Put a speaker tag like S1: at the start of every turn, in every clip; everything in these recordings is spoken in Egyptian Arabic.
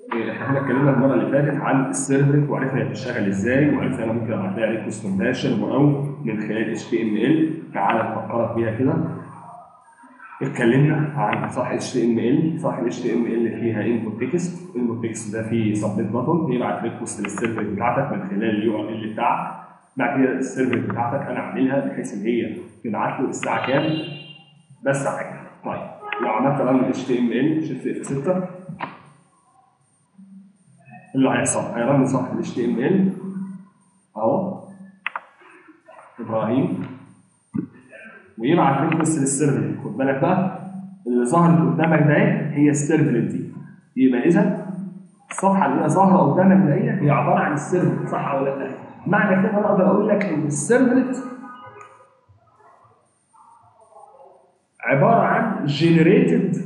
S1: إيه، احنا كنا اتكلمنا المره اللي فاتت عن السيرفلت وعرفنا هي بتشتغل ازاي وعرفنا انا ممكن ابعت لها ريكوست مباشر او من خلال اتش تي ام ال تعالى نفكرك بيها كده اتكلمنا عن صفحه اتش تي ام ال صفحه اتش تي ام ال فيها انبوت تكست الانبوت تكست ده فيه سبميت بutton بيبعت ريكوست للسيرفر بتاعتك من خلال اليو ار ال بتاعك بعد كده السيرفر بتاعتك انا اعملها بحيث ان هي تبعت له الساعه كام بس حاجه طيب لو عملت رن اتش تي ام ال شفت اف 6 اللي هيحصل هيرن صفحه الاتش تي ام ال اهو ابراهيم ويبعت ريكوست للسيرفر خد بالك بقى اللي ظهرت قدامك ده هي السيرفلت دي يبقى اذا الصفحه اللي هي ظاهره قدامك ده هي عباره عن السيرفلت صح ولا لا؟ معنى كده انا اقدر اقول لك ان السيرفلت عباره عن جنريتد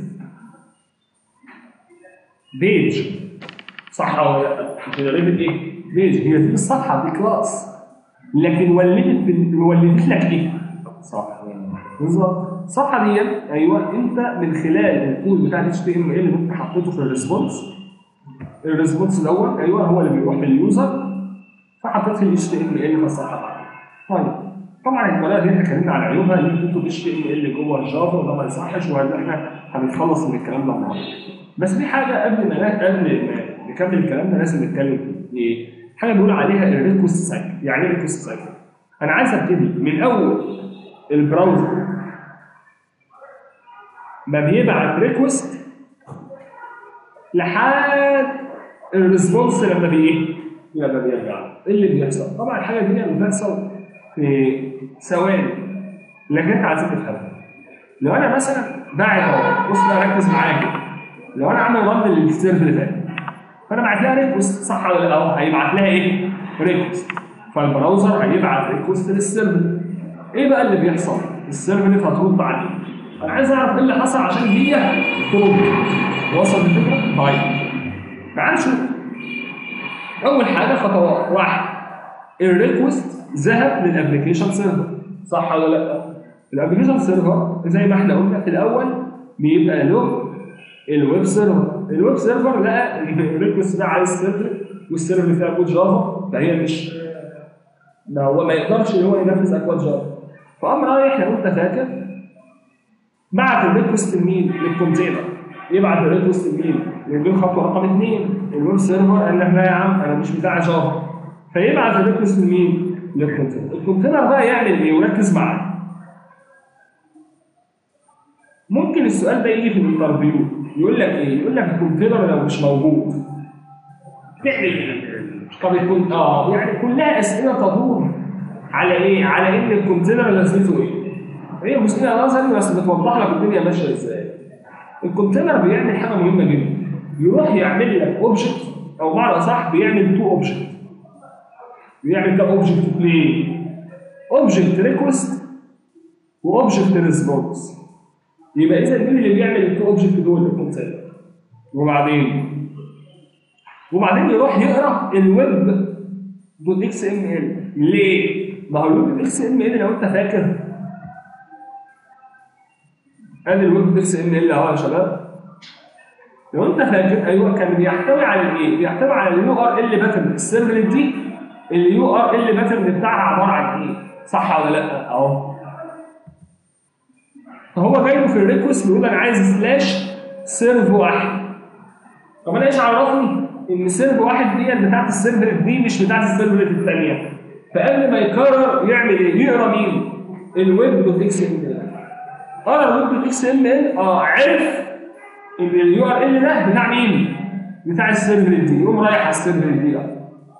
S1: بيج صح ولا لا؟ جنريتد ايه؟ بيج هي دي الصفحه دي كلاس لكن ولدت بال- ولدت لك ايه؟ صح بالظبط الصفحه دي ايوه انت من خلال الكود بتاع الاتش تي ام ال اللي انت حطيته في الريسبونس الريسبونس دوت ايوه هو اللي بيروح لليوزر فحطيت في الاتش تي ام ال في الصفحه بتاعتك طيب طبعا الطريقه دي اتكلمنا على عيوبها ان انت تكتب اتش تي ام ال جوه الجافا وده ما يصحش واحنا هنتخلص من الكلام ده النهارده بس في حاجه قبل ما قبل ما نكمل الكلام ده لازم نتكلم فيه ايه؟ حاجه بنقول عليها الريكوست سايكل يعني ايه ريكوست سايكل؟ انا عايز ابتدي من اول البراوزر ما بيبعت ريكوست لحد الريسبونس لما بي ايه؟ لما بيرجع ايه اللي بيحصل؟ طبعا الحاجه دي بتحصل في ثواني لكن انت عايزين تفهمها لو انا مثلا باعت اهو بص بقى ركز معايا كده لو انا عامل رن للسيرف اللي فات فانا بعت لها ريكوست صح ولا لا؟ اهو هيبعت لها ايه؟ ريكوست فالبراوزر هيبعت ريكوست للسيرفر ايه بقى اللي بيحصل؟ السيرفر هترد عليه انا عايز اعرف ايه اللي حصل عشان هي ترد وصل الفكره؟ طيب تعال نشوف اول حاجه خطوات واحد الريكوست ذهب للابلكيشن سيرفر صح ولا لا؟ الابلكيشن سيرفر زي ما احنا قلنا في الاول بيبقى له الويب سيرفر الويب سيرفر لقى ان الريكوست ده عايز سيرفر والسيرفر فيها كود جافا فهي مش ما هو ما يقدرش ان هو ينفذ اكواد جافا فقام رايح لو انت فاكر بعت الريكوست لمين؟ للكونتينر يبعت الريكوست لمين؟ للبين خطوه رقم اثنين الويب سيرفر قال لك لا يا عم انا مش بتاع جافا فيبعت الريكوست لمين؟ للكونتينر الكونتينر بقى يعمل ايه؟ وركز معايا ممكن السؤال ده يجي في الانترفيو يقول لك ايه؟ يقول لك الكونتينر لو مش موجود تعمل ايه؟ طب يكون اه يعني كلها اسئله تدور على ايه؟ على ان الكونتينر لازمته ايه؟ هي مسألة نظري بس بتوضح لك الدنيا ماشيه ازاي. الكونتينر بيعمل حاجه مهمه جدا يروح يعمل لك اوبجكت او بمعنى اصح بيعمل تو اوبجكت. بيعمل كام اوبجكت اثنين؟ اوبجكت ريكوست واوبجكت ريسبونس. يبقى اذا مين اللي بيعمل التو اوبجكت دول الكونتينر؟ وبعدين وبعدين يروح يقرا الويب دوت اكس ام ال ليه؟ ما هو الويب اكس ام ال لو انت فاكر ادي الويب اكس ام ال اهو يا شباب لو انت فاكر ايوه كان بيحتوي على الايه؟ بيحتوي على اليو ار ال باترن السيرفلت دي اليو ار ال باترن بتاعها عباره عن ايه؟ صح ولا لا؟ اهو فهو جاي له في الريكوست بيقول انا عايز سلاش سيرف واحد طب انا ايش عرفني ان سيرف واحد دي بتاعت السيرفر دي مش بتاعت السيرفر الثانيه فقبل ما يقرر يعمل ايه؟ يقرا مين؟ الويب دوت اكس ام ال قرا الويب دوت اكس ام ال اه عرف ان اليو ار ال ده بتاع مين؟ بتاع السيرفر دي يقوم رايح على السيرفر دي بقى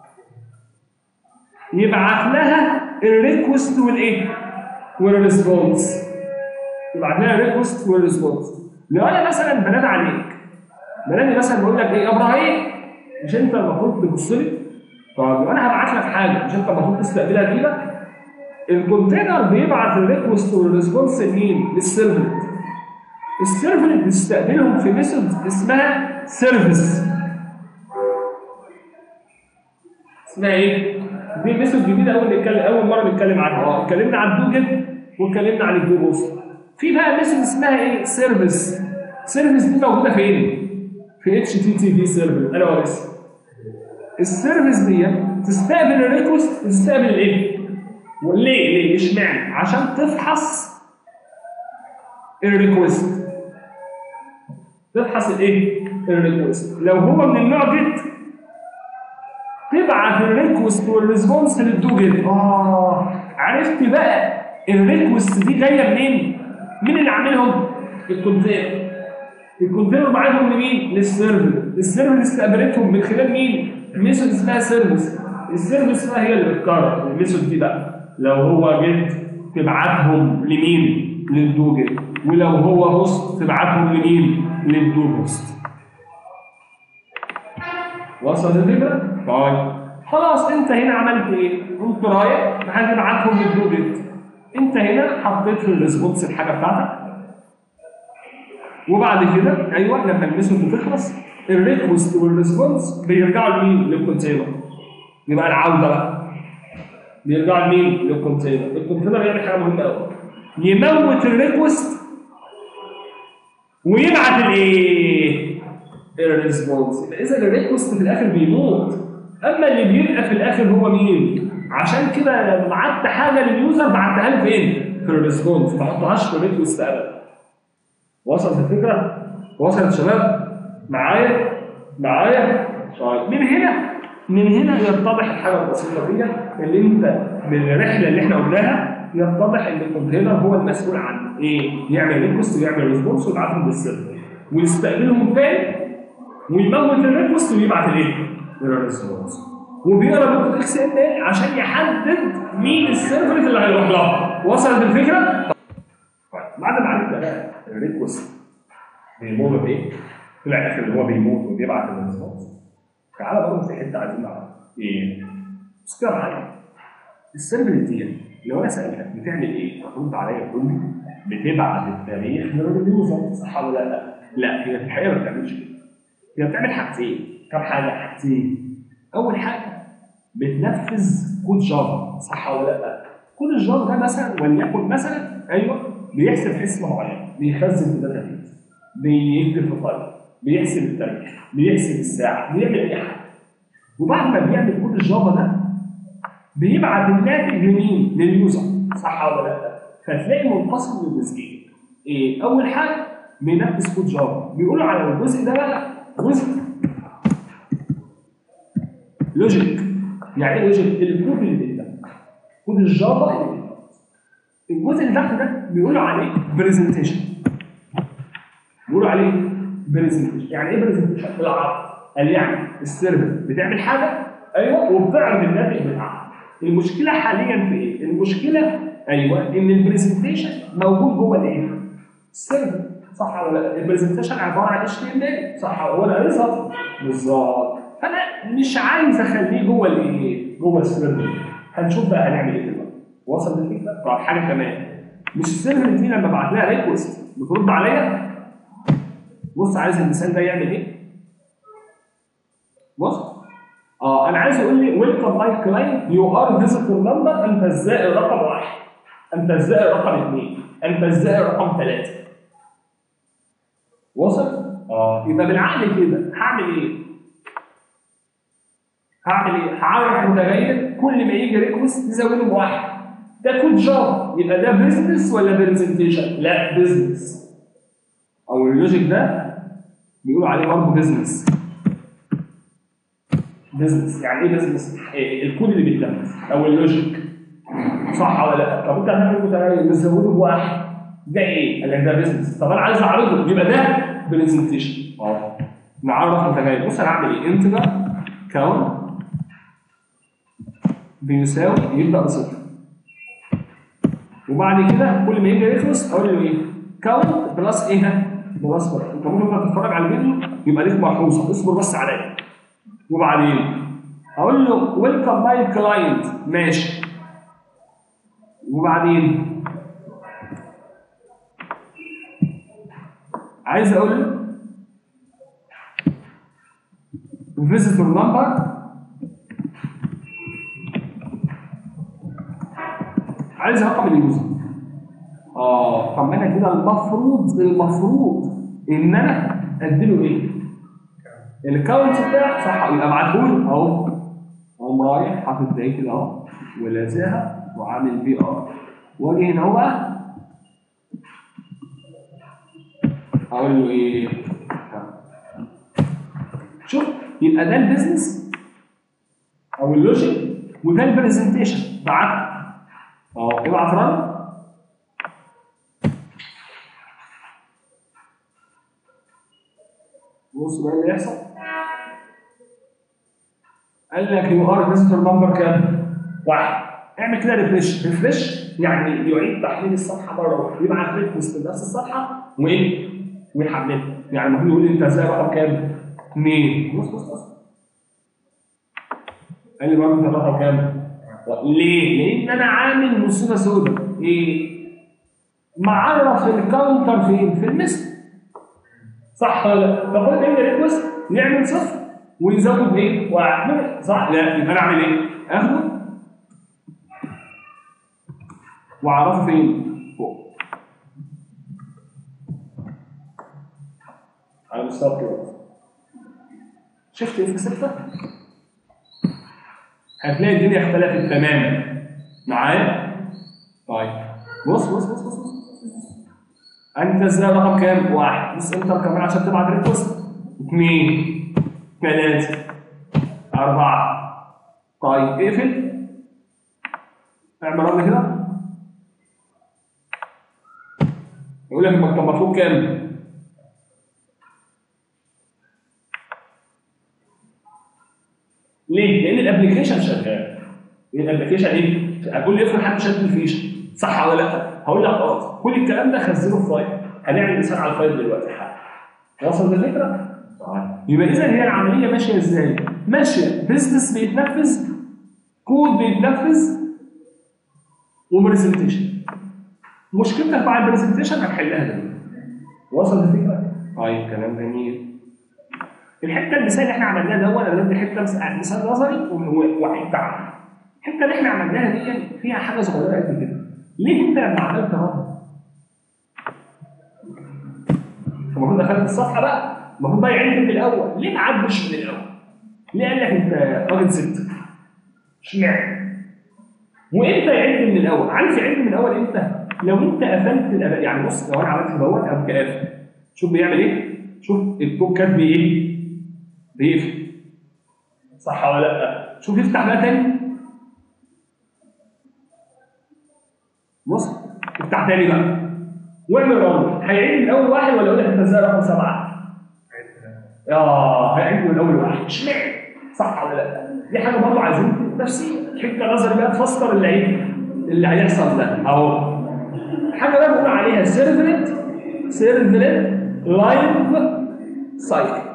S1: يبعت لها الريكوست والايه؟ والريسبونس يبعت لها الريكوست والريسبونس لو انا مثلا بنادي عليك بنادي مثلا بقول لك ايه يا ابراهيم مش انت المفروض تبص لي طب انا هبعت لك حاجه مش انت المفروض تستقبلها كده الكونتينر بيبعت الريكوست والريسبونس لمين؟ للسيرفلت السيرفلت بيستقبلهم في ميثود اسمها سيرفيس اسمها ايه؟ دي ميثود جديده اول نتكلم اول مره نتكلم عنها اه اتكلمنا عن دوجل واتكلمنا عن الجو بوست في بقى ميثود اسمها ايه؟ سيرفيس سيرفيس دي موجوده فين؟ في اتش تي تي بي سيرفر انا ولسه السيرفيس دي تستقبل الريكوست تستقبل الايه؟ وليه؟ ليه؟ اشمعنى؟ عشان تفحص الريكوست تفحص الايه؟ الريكوست لو هو من النوع جيت تبعت الريكوست والريسبونس للدو جيت اه عرفت بقى الريكوست دي جايه منين؟ مين اللي عاملهم؟ الكونتينر الكونتينر بعتهم لمين؟ للسيرفر السيرفر استقبلتهم من خلال مين؟ ميثود اسمها سيرفيس السيرفيس بقى هي اللي بتقرر الميثود دي بقى لو هو جيت تبعتهم لمين؟ للدو جيت ولو هو هوست تبعتهم لمين؟ للدو هوست وصل الفكره؟ طيب خلاص انت هنا عملت ايه؟ قمت رايح هتبعتهم للدو جيت انت هنا حطيت في الريسبونس الحاجه بتاعتك وبعد كده ايوه لما الميثود بتخلص الريكوست والريسبونس بيرجعوا لمين؟ للكونتينر يبقى العوده بقى بيرجعوا لمين؟ للكونتينر الكونتينر يعمل حاجه مهمه قوي يموت الريكوست ويبعت الايه؟ الريسبونس يبقى اذا الريكوست في الاخر بيموت اما اللي بيبقى في الاخر هو مين؟ عشان كده لما بعت حاجه لليوزر بعتها له فين؟ في الريسبونس ما احطهاش في الريكوست ابدا وصلت الفكره؟ وصلت يا شباب؟ معايا؟ معايا؟ طيب من هنا من هنا يتضح الحاجه البسيطه دي اللي انت من الرحله اللي احنا قلناها يتضح ان الكونتينر هو المسؤول عن ايه؟ يعمل ريكوست ويعمل ريسبونس ويبعتهم للسيرفر ويستقبلهم تاني ويموت الريكوست ويبعت الايه؟ الريسبونس وبيقرا نقطه اكس ام ال عشان يحدد مين السيرفر اللي هيروح لها وصلت الفكره؟ طيب بعد ما عرفت بقى الريكوست بيمر بايه؟ طلع الاخر اللي هو بيموت وبيبعت الريسبونس تعالى برضه في حته عايزين نعرف ايه؟ بص كده معايا السيرفر دي لو انا سالتك بتعمل ايه؟ هترد عليا تقول لي بتبعت التاريخ لليوزر صح ولا لا؟ لا هي في الحقيقه ما بتعملش كده هي بتعمل حاجتين كم حاجه؟ حاجتين اول حاجه بتنفذ كود جافا صح ولا لا؟ كود الجافا ده مثلا وليكن مثلا ايوه بيحسب اسم معين بيخزن في داتابيز بيكتب في فايل بيحسب التاريخ بيحسب الساعه بيعمل اي حاجه وبعد ما بيعمل كود الجافا ده بيبعت الناتج لمين؟ لليوزر صح ولا لا؟ فتلاقي منقسم لجزئين ايه؟ اول حاجه بينفذ كود جافا بيقولوا على الجزء ده بقى جزء لوجيك يعني ايه لوجيك؟ الكود اللي بيتم كود الجافا اللي بيتم الجزء اللي تحت ده بيقولوا عليه برزنتيشن بيقولوا عليه برزنتيشن يعني ايه برزنتيشن؟ بالعرض قال يعني السيرفر بتعمل حاجه ايوه وبتعرض الناتج بتاعها المشكله حاليا في ايه؟ المشكله ايوه ان البرزنتيشن موجود جوه الايه؟ السيرفر صح ولا لا؟ البرزنتيشن عباره عن اتش تي ام ال صح ولا ريزلت بالظبط فانا مش عايز اخليه جوه الايه؟ جوه السيرفر هنشوف بقى هنعمل ايه دلوقتي وصل الفكره؟ طب حاجه كمان مش السيرفر دي لما ابعت لها ريكوست بترد عليا بص عايز المثال ده يعمل ايه؟ بص اه انا عايز يقول لي ويلكم ماي كلاينت يو ار فيزيتور نمبر انت الزائر رقم واحد انت الزائر رقم اثنين انت الزائر رقم ثلاثه وصل؟ اه يبقى بالعقل كده هعمل ايه؟ هعمل ايه؟ هعرف متغير كل ما يجي ريكوست تزوده بواحد ده كود جافا يبقى ده بزنس ولا برزنتيشن؟ لا بزنس او اللوجيك ده بيقولوا عليه برضه بزنس بزنس يعني ايه بزنس؟ إيه الكود اللي بيتنفذ او اللوجيك صح ولا لا؟ طب انت هتعمل متغير بتزوده بواحد ده ايه؟ قال لك ده بزنس طب انا عايز اعرضه يبقى ده برزنتيشن اه نعرف متغير بص انا هعمل ايه؟ انتجر كاونت بيساوي يبدا بصفر وبعد كده كل ما يجي يخلص اقول له ايه؟ كاونت بلس ايه؟ بلس واحد انت ممكن لما تتفرج على الفيديو يبقى ليك ملحوظه اصبر بس عليا وبعدين اقول له ويلكم ماي كلاينت ماشي وبعدين عايز اقول له فيزيتور نمبر عايز رقم اليوزر اه طب ما انا كده المفروض المفروض ان انا اديله ايه؟ الكاونت بتاعك صح يبقى ابعتهولي اهو اقوم رايح حاطط ده كده اهو ولازقها وعامل بي ار واجي هنا اهو بقى اقول له ايه شوف يبقى ده البيزنس او اللوجيك وده البرزنتيشن بعت اهو ابعت رن بص بقى اللي يحصل قال لك يو ار فيزيتور نمبر كام؟ واحد اعمل كده ريفرش ريفرش يعني يعيد تحميل الصفحه مره واحده يبعت ريكوست لنفس الصفحه وايه؟ ويحملها يعني المفروض يقول لي انت ازاي رقم كام؟ اثنين بص بص بص قال لي برضه انت رقم كام؟ ليه؟ لان انا عامل مصيبه سوداء ايه؟ معرف الكاونتر فين؟ في المثل صح ولا لا؟ فكل ما ريكوست يعمل صفر ويزود ايه؟ واحد صح؟ لا يبقى انا اعمل ايه؟ اخده واعرفه فين؟ فوق على مستوى كده شفت اف 6 هتلاقي الدنيا اختلفت تماما معايا؟ طيب بص بص بص بص بص انت ازاي رقم كام؟ واحد بص انتر كمان عشان تبعت ريكوست اثنين ثلاثة أربعة طيب اقفل اعمل رن كده يقول لك انت مطلوب كام؟ ليه؟ لأن الابلكيشن شغال. الابلكيشن ايه؟ هتقول لي افرض حد شد الفيشه صح ولا لا؟ هقول لك اه كل الكلام ده خزنه في فايل هنعمل مثال على الفايل دلوقتي وصل الفكره؟ يبقى اذا هي العمليه ماشيه ازاي؟ ماشيه بزنس بيتنفذ كود بيتنفذ وبرزنتيشن مشكلتك مع البرزنتيشن هتحلها دلوقتي وصل الفكره؟ طيب كلام جميل الحته المثال اللي احنا عملناها ده انا بدي حته مثال نظري وعيد عنه الحته اللي احنا عملناها دي فيها حاجه صغيره قد كده ليه انت لما عملت رد المفروض دخلت الصفحه بقى المفروض بقى يعد من الاول ليه ما عدش من الاول؟ ليه قال لك انت راجل ست؟ اشمعنى؟ وامتى يعد من الاول؟ عارف يعد من الاول امتى؟ لو انت قفلت الأباء يعني بص لو انا عملت دوت او قافل شوف بيعمل ايه؟ شوف الكود كاتب ايه؟ بيقفل صح ولا لا؟ شوف يفتح بقى تاني بص افتح تاني بقى واعمل رن هيعيد من اول واحد ولا يقول لك انت ازاي رقم سبعه؟ اه هيعيد من اول واحد اشمعنى؟ صح ولا لا؟ دي حاجه برضه عايزين تفسير حته نظري بقى تفسر اللي هي اللي هيحصل ده اهو حاجه بقى بنقول عليها سيرفلت سيرفلت لايف سايكل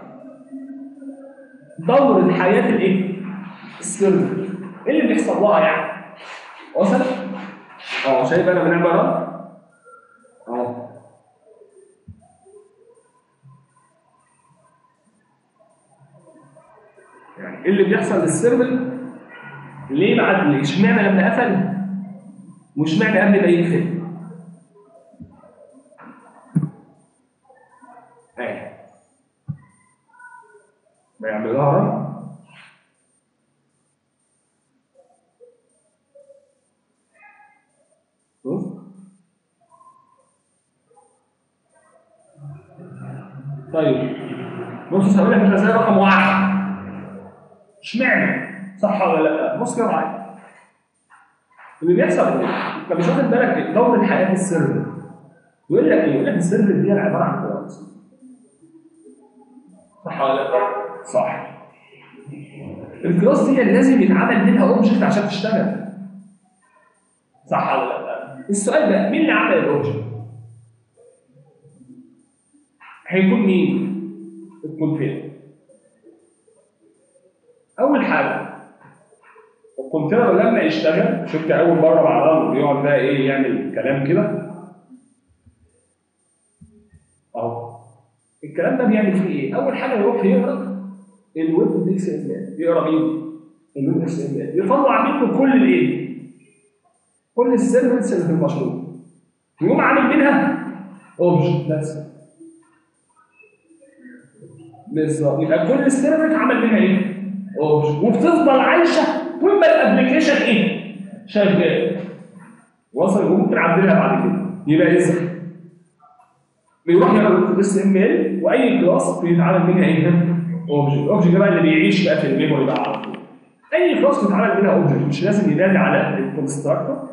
S1: دورة حياة الايه؟ السيرفر ايه اللي بيحصل لها يعني؟ وصل؟ اه شايف انا بنعمل رن؟ اه يعني ايه اللي بيحصل للسيرفر؟ ليه بعد ليه؟ اشمعنى لما قفل؟ واشمعنى قبل ما يقفل؟ اهي بيعملوها رن بص طيب بص هقول لك انت ازاي رقم واحد اشمعنى صح ولا لا بص كده معايا اللي بيحصل ايه انت مش واخد بالك دور الحياه في السيرفر يقول لك ايه يقول لك السيرفر دي عباره عن كلاس صح ولا لا صح الكلاس دي لازم يتعمل منها اوبجكت عشان تشتغل صح ولا لا السؤال ده مين اللي عمل الاوبجكت هيكون مين الكونتينر اول حاجه الكونتينر لما يشتغل شفت اول مره مع رامو بيقعد بقى ايه يعمل كلام كده اهو الكلام ده بيعمل فيه ايه؟ اول حاجه يروح يقرا الويب دي اس ام ال يقرا مين؟ الويب اس ام ال يطلع منه كل الايه؟ كل السيرفيس اللي في المشروع يقوم عامل منها اوبجكت بس بالظبط يبقى كل سيرفر اتعمل منها ايه؟ اوبجكت وبتفضل عايشه طول ما الابلكيشن ايه؟ شغال وصل وممكن اعدلها بعد كده يبقى اذا بيروح يعمل اس ام ال واي كلاس بيتعمل منها ايه؟ اوبجكت الاوبجكت ده بقى اللي بيعيش بقى في الميموري بقى على طول اي كلاس بيتعمل منها اوبجكت مش لازم ينادي على الكونستراكتور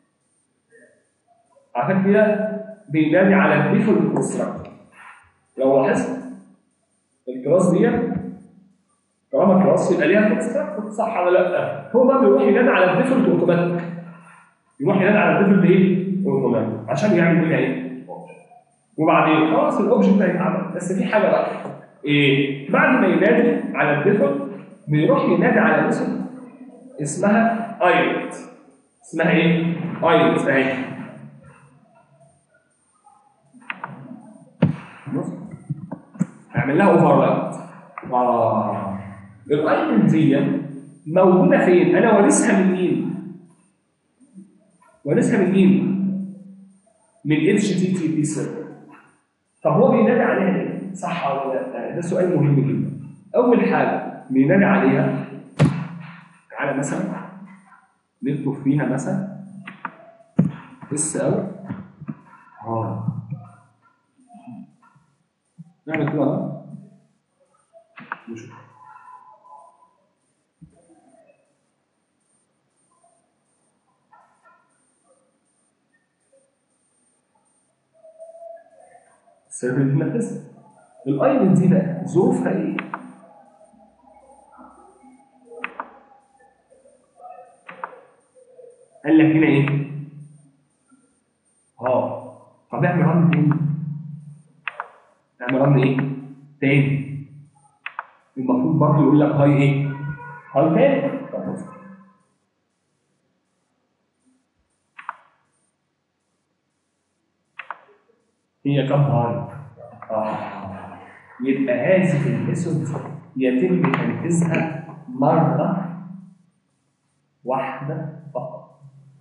S1: عشان كده بينادي على الديفولت كونستراكتور لو لاحظت الكلاس دي طالما كلاس يبقى ليها كونستراكتور صح ولا لا؟ هو بقى بيروح ينادي على الديفولت اوتوماتيك يروح ينادي على الديفولت ايه؟ اوتوماتيك عشان يعمل منها ايه؟ وبعدين خلاص الاوبجكت هيتعمل بس في حاجه بقى ايه؟ بعد ما ينادي على الديفولت بيروح ينادي على اسم اسمها ايلت اسمها ايه؟ ايلت اهي بص اعمل لها اوفر رايت اه الايتم دي موجوده فين؟ انا وارثها من مين؟ وارثها من مين؟ من اتش تي تي بي سيرفر طب هو بينادي عليها ايه؟ صح ولا لا؟ ده سؤال مهم جدا اول حاجه بينادي عليها تعالى مثلا نكتب فيها مثلا اس او اه نعمل كده اهو نشوف السيرفر دي بتنفذها الايمن دي بقى ظروفها ايه؟ قال لك هنا ايه؟ اه طب اعمل رن تاني اعمل رن ايه؟ تاني المفروض برضه يقول لك هاي ايه؟ هاي تاني طب بص. هي كم هاي؟ اه يبقى هذه الميثود يتم تنفيذها مره واحده فقط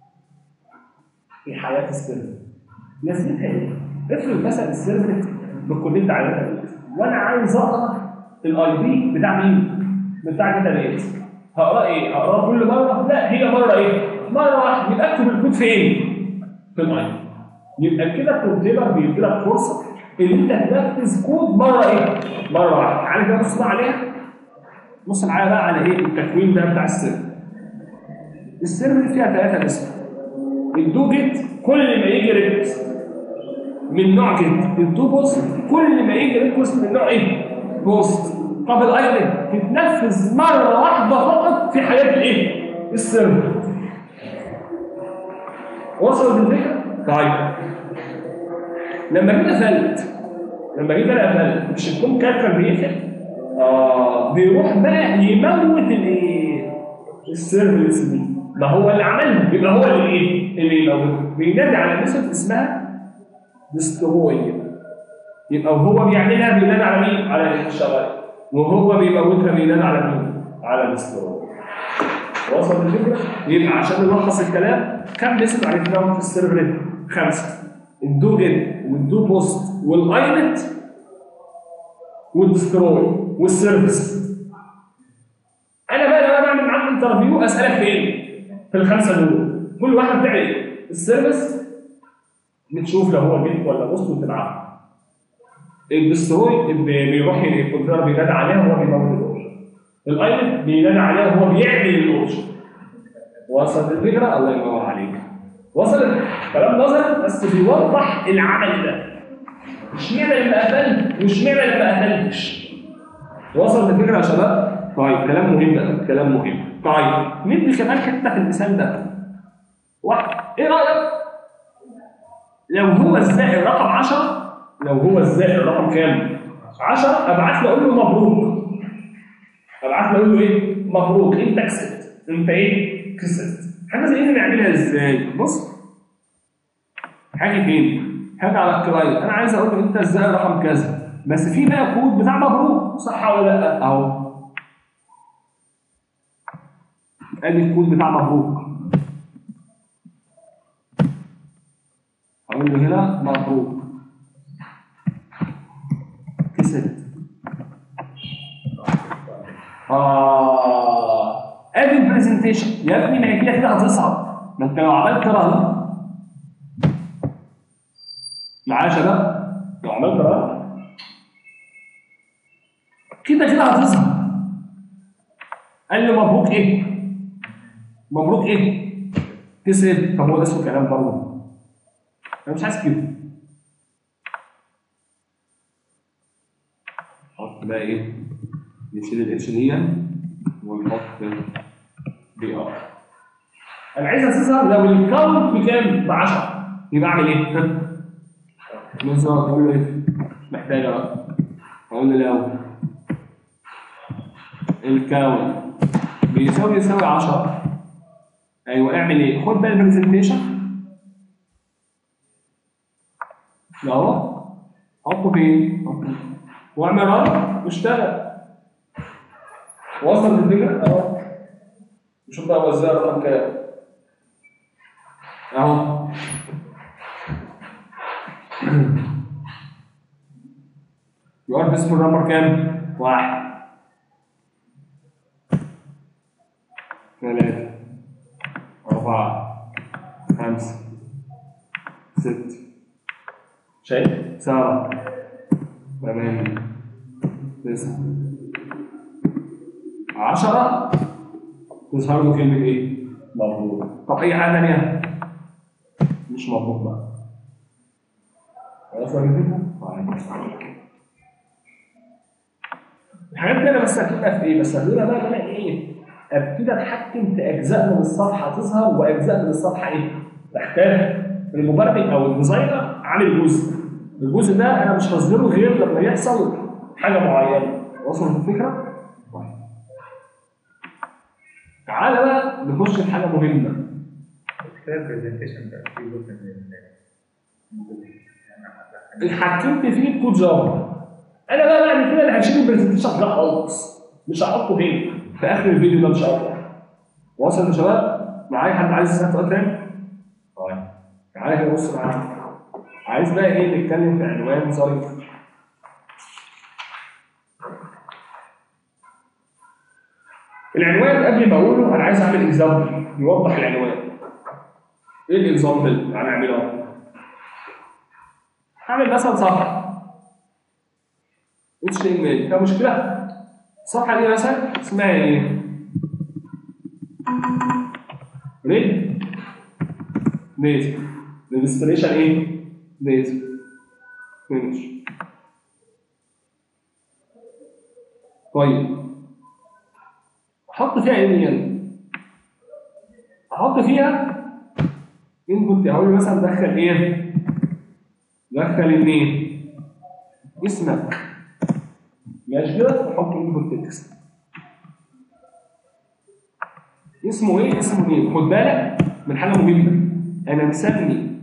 S1: في حياه السيرفر لازمتها ايه؟ افرض مثلا السيرفر بكل انت عارفها وانا عايز اقرا الاي بي بتاع مين؟ بتاع داتابيز هقرا ايه؟ هقراه كل مره؟ لا هي مره ايه؟ مره واحده يبقى اكتب الكود فين؟ في الاي بي يبقى كده الكونتينر بيدي لك فرصه ان انت تنفذ كود مره ايه؟ مره واحده تعالى كده بص بقى عليها بص معايا بقى على ايه؟ التكوين ده بتاع السيرفر السيرفر فيها ثلاثه اسم الدو جيت كل ما يجي ريكوست من نوع جيت الدو بوست كل ما يجي ريكوست من نوع ايه؟ بوست طب الايتم تتنفذ مره واحده فقط في حياه الايه؟ السيرفر وصل الفكره؟ طيب لما جيت قفلت لما جيت انا قفلت مش الكون كان بيقفل اه بيروح بقى يموت الايه؟ السيرفرز دي ما هو اللي عملها يبقى هو اللي ايه؟ اللي يموت بينادي على ميثود اسمها ديستروي يبقى وهو بيعملها بينادي على مين؟ على الشغال وهو بيموتها بينادي على مين؟ على ديستروي وصل الفكره؟ يبقى عشان نلخص الكلام كم ميثود عرفناهم في السيرفر خمسه الدو جيت والدو بوست والاينت والدستروي والسيرفيس انا بقى لو انا بعمل معاك انترفيو اسالك في ايه؟ في الخمسه دول كل واحد بتاع ايه؟ السيرفيس بتشوف لو هو جيت ولا بوست وتبعته الدستروي بيروح الكمبيوتر بينادي عليها وهو بيموت الاوبشن الاينت بينادي عليها وهو بيعمل الاوبشن وصلت الفكره الله ينور عليك وصلت كلام نظري بس بيوضح العمل ده اشمعنى لما قفلت واشمعنى لما قفلتش وصلت الفكره يا شباب طيب كلام مهم بقى كلام مهم طيب ندي كمان حته في المثال ده واحد ايه رايك لو هو الزائر رقم 10 لو هو الزائر رقم كام 10 ابعت له اقول له مبروك ابعت له اقول له ايه مبروك انت كسبت انت ايه كسبت حاجه زي دي نعملها ازاي بص حاجه فين حاجه على الكلاينت انا عايز اقول له انت ازاي رقم كذا بس في بقى كود بتاع مبروك صح ولا لا اهو ادي الكود بتاع مبروك اقول له هنا مبروك كسبت اه ادي البرزنتيشن يا ابني ما هي كده كده هتصعب ما انت لو عملت رن معايا يا شباب لو عملت رن كده كده هتصعب قال له مبروك ايه؟ مبروك ايه؟ كسب طب هو ده اسمه كلام برضه انا مش عايز كده نحط بقى ايه؟ نشيل الاتش دي ونحط بي ار انا عايز اساسا لو الكاونت بكام؟ ب 10 يبقى اعمل ايه؟ مثلا اقول له ايه؟ محتاج بقى اقول له لو الكاونت بيساوي يساوي 10 ايوه اعمل ايه؟ خد بقى البرزنتيشن اهو حطه فين؟ حطه واعمل رن واشتغل وصل الفكره اهو نشوف بقى هو ازاي رقم كام اهو يعرف اسم النمبر كام؟ واحد ثلاثة أربعة خمسة ستة شايف؟ سبعة ثمانية تسعة عشرة تظهر له كلمة إيه؟ مبروك طب أي حاجة تانية؟ مش مبروك بقى خلاص ولا كده؟ طيب الحاجات دي انا بستخدمها في ايه؟ بستخدمها بقى ان انا ايه؟ ابتدي اتحكم في اجزاء من الصفحه تظهر واجزاء من الصفحه ايه؟ تختلف المبرمج او الديزاينر عن الجزء. الجزء ده انا مش هظهره غير لما يحصل حاجه معينه. وصلت الفكره؟ طيب. تعالى بقى نخش في حاجه مهمه.
S2: كده البرزنتيشن بقى فيه جزء من
S1: اتحكمت فيه بكود جافا. انا بقى بعد كده اللي هشيل البرزنتيشن ده خالص. مش هحطه هنا في اخر الفيديو ده ان شاء الله. واصل يا شباب؟ معايا حد عايز يسال سؤال تاني؟ طيب تعالى كده بص معايا. عايز بقى ايه نتكلم في عنوان ظريف. العنوان قبل ما اقوله انا عايز اعمل اكزامبل يوضح العنوان. ايه الاكزامبل اللي هنعمله؟ هعمل مثلا صفحه اتش تي ام ال فيها مشكله؟ الصفحه دي مثلا اسمها ايه؟ ريد نيت ريجستريشن ايه؟ نيت فينش طيب احط فيها ايه يعني؟ احط فيها انبوت اقول له مثلا دخل ايه؟ دخل النيم اسمك ماشي كده نحط انبوت تكست اسمه ايه؟ اسمه نيم خد بالك من حاجه مهمه انا مسمي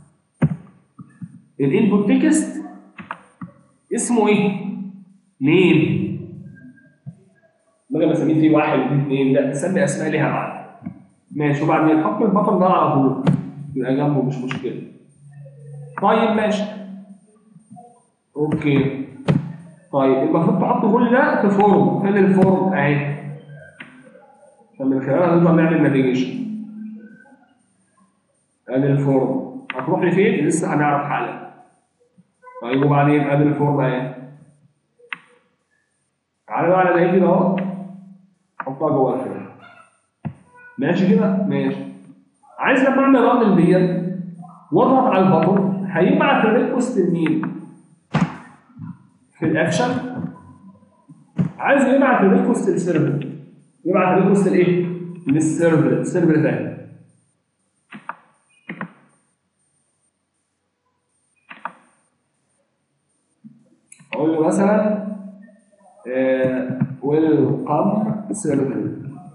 S1: الانبوت تكست اسمه ايه؟ نيم بدل ما اسميه فيه واحد واثنين اثنين لا تسمي اسماء ليها معنى ماشي وبعدين حط البطل ده على طول يبقى جنبه مش مشكله طيب ماشي اوكي طيب المفروض تحط كل ده في فورم فين الفورم اهي فمن خلالها نقدر نعمل نافيجيشن ادي الفورم هتروح لفين لسه هنعرف حالا طيب وبعدين ادي الفورم اهي تعالى بقى على بقيه كده اهو حطها جوه الفورم ماشي كده ماشي عايز لما اعمل رن ديت واضغط على البطن هيبعت الريكوست لمين؟ في الاكشن عايز يبعت الريكوست للسيرفر يبعت الريكوست لايه؟ للسيرفر السيرفر تاني اقول له مثلا ويلكم سيرفر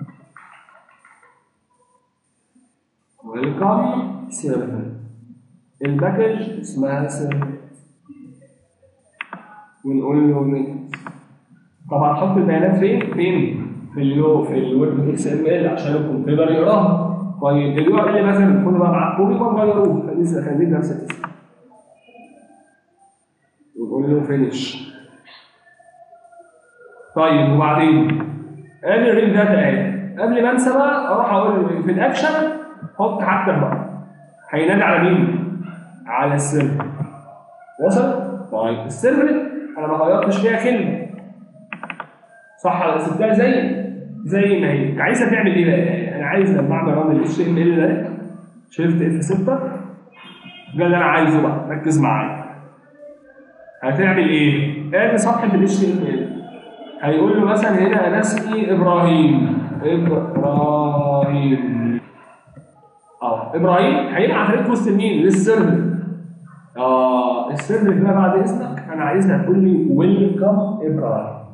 S1: ويلكم سيرفر الباكج اسمها سيرفر ونقول له نيكست طبعا حط البيانات فين؟ فين؟ في اليو في الويب اكس ام ال عشان الكمبيوتر يقراها طيب اليو ار ال مثلا يكون بقى معاك كوبي ما تغيروه خليه خليه نفس الاسم ونقول له فينش طيب وبعدين ادي الريل داتا اهي قبل ما انسى بقى اروح اقول له في الاكشن حط حتى بقى هينادي على مين؟ على السيرفر وصل؟ طيب السيرفر انا ما غيرتش فيها كلمه صح ولا سبتها زي زي ما هي عايزه تعمل ايه بقى؟ انا عايز لما اعمل ران الاتش ام ال ده شفت اف 6 ده اللي انا عايزه بقى ركز معايا هتعمل ايه؟ ادي صفحه الاتش ام ال هيقول له مثلا هنا انا اسمي ابراهيم ابراهيم اه ابراهيم هيبعت ريكوست لمين؟ للسيرفر اه السيرفر ده بعد اذنك انا عايزها تقول لي ويلكم ابراهيم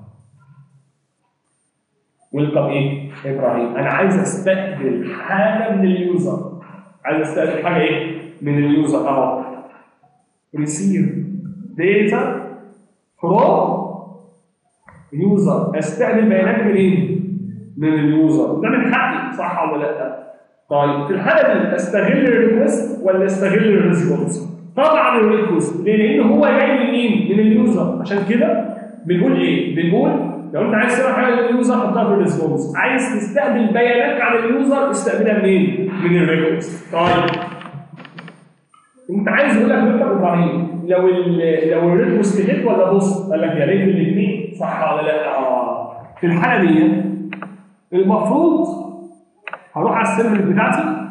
S1: ويلكم ايه؟ ابراهيم انا عايز استقبل حاجه من اليوزر عايز استقبل حاجه ايه؟ من اليوزر اهو ريسيف داتا فروم يوزر استقبل بيانات من ايه؟ من اليوزر ده من حقي صح ولا لا؟ طيب في الحاله دي استغل الريكوست ولا استغل الريسبونس؟ طبعا الريكوست ليه؟ لان هو جاي من مين؟ من اليوزر عشان كده بنقول ايه؟ بنقول لو انت عايز تعمل حاجه لليوزر حطها في الريسبونس عايز تستقبل بيانات عن اليوزر استقبلها منين؟ من الريكوست طيب انت عايز يقول لك ويلكم ابراهيم لو ال لو الريكوست هيت ولا بوست قال لك يا ريت الاثنين صح ولا لا؟ اه في الحاله دي المفروض هروح على السيرفر بتاعتي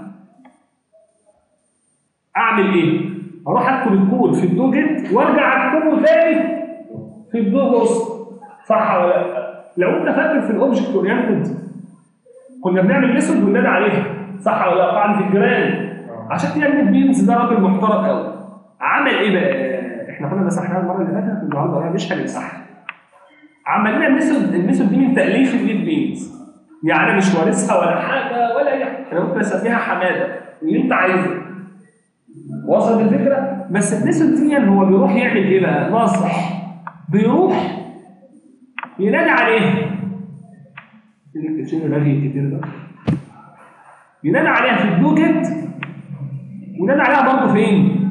S1: اعمل ايه؟ اروح اكتب الكود في الدو جيت وارجع اكتبه تاني في الدو بوست صح ولا لا؟ لو انت فاكر في الاوبجكت اورينتد كنا بنعمل ميثود وننادي عليها صح ولا لا؟ قاعده الجيران عشان كده ابن بينز ده راجل محترم قوي عمل ايه بقى؟ احنا كنا مسحناها المره اللي فاتت النهارده انا مش هنمسحها عملنا ميثود الميثود دي من تاليف النيت بينز يعني مش وارثها ولا حاجه ولا اي حاجه انا ممكن اسميها حماده اللي انت عايزه وصلت الفكره بس الميثود دي هو بيروح يعمل ايه بقى؟ نصح بيروح ينادي عليه شنو الرغي الكتير ده ينادي عليها في الدوجت وينادي عليها برضه فين؟